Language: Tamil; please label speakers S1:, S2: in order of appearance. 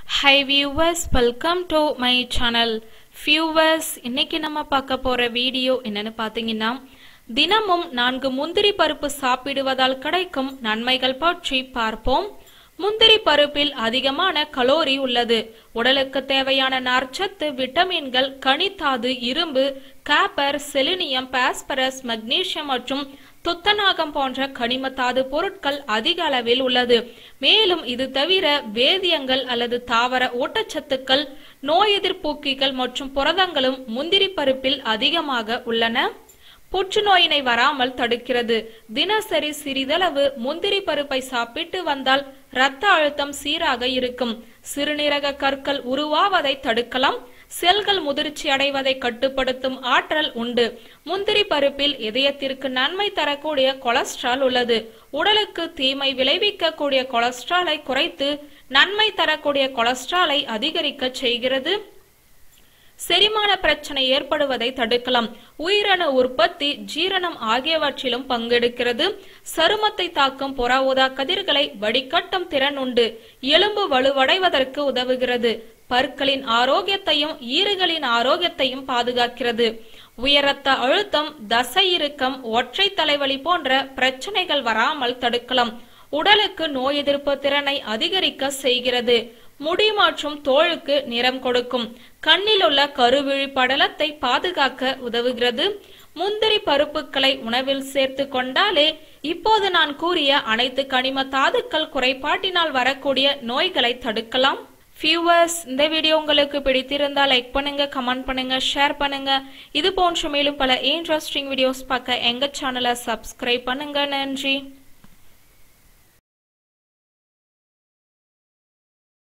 S1: high viewers welcome to my channel viewers இன்னைக்கு நம்ம பார்க்க போற வீடியோ என்னன்னு பார்த்தீங்கன்னா தினமும் நான்கு முந்திரி பருப்பு சாப்பிடுவதால் கிடைக்கும் நன்மைகள் பற்றி பார்ப்போம் முந்திரி பருப்பில் அதிகமான கலோரி உள்ளது உடலுக்கு தேவையான நார்ச்சத்து விட்டமின்கள் கனித்தாது இரும்பு காப்பர் செலினியம் பாஸ்பரஸ் மக்னீசியம் மற்றும் துத்தநாகம் போன்ற கனிமத்தாது பொருட்கள் அதிக அளவில் உள்ளது மேலும் இது தவிர வேதியங்கள் அல்லது தாவர ஊட்டச்சத்துக்கள் நோய் எதிர்ப்பூக்கிகள் மற்றும் புரதங்களும் முந்திரி பருப்பில் அதிகமாக உள்ளன புற்றுநோயினை வராமல் தடுக்கிறது தினசரி சிறிதளவு முந்திரி பருப்பை சாப்பிட்டு வந்தால் இரத்த அழுத்தம் சீராக இருக்கும் சிறுநீரக கற்கள் உருவாவதை தடுக்கலாம் செல்கள் முதிர்ச்சி அடைவதை கட்டுப்படுத்தும் ஆற்றல் உண்டு முந்திரி பருப்பில் இதயத்திற்கு நன்மை தரக்கூடிய கொலஸ்ட்ரால் உள்ளது உடலுக்கு தீமை விளைவிக்கக்கூடிய கொலஸ்ட்ராலை குறைத்து நன்மை தரக்கூடிய கொலஸ்ட்ராலை அதிகரிக்க செய்கிறது செரிமான பிரச்சனை ஏற்படுவதை தடுக்கலாம் உயிரணு உற்பத்தி ஜீரணம் ஆகியவற்றிலும் பங்கெடுக்கிறது சருமத்தை தாக்கும் புற ஊதா கதிர்களை வடிகட்டும் திறன் உண்டு எலும்பு வலுவடைவதற்கு உதவுகிறது பற்களின் ஆரோக்கியத்தையும் ஈறுகளின் ஆரோக்கியத்தையும் பாதுகாக்கிறது உயரத்த அழுத்தம் தசை இறுக்கம் ஒற்றை தலைவலி போன்ற பிரச்சனைகள் வராமல் தடுக்கலாம் உடலுக்கு நோய் எதிர்ப்பு திறனை அதிகரிக்க செய்கிறது முடி மற்றும் தோலுக்கு நிறம் கொடுக்கும் கண்ணில் உள்ள கருவிழி படலத்தை பாதுகாக்க உதவுகிறது முந்திரி பருப்புகளை உணவில் சேர்த்து கொண்டாலே இப்போது நான் கூறிய அனைத்து கனிம தாதுக்கள் குறைபாட்டினால் வரக்கூடிய நோய்களை தடுக்கலாம் வியூவர்ஸ் இந்த வீடியோ உங்களுக்கு பிடித்திருந்தால் லைக் பண்ணுங்க கமெண்ட் பண்ணுங்க ஷேர் பண்ணுங்க இது போன்ற மேலும் பல இன்ட்ரெஸ்டிங் வீடியோஸ் பார்க்க எங்க சேனலை சப்ஸ்கிரைப் பண்ணுங்க நன்றி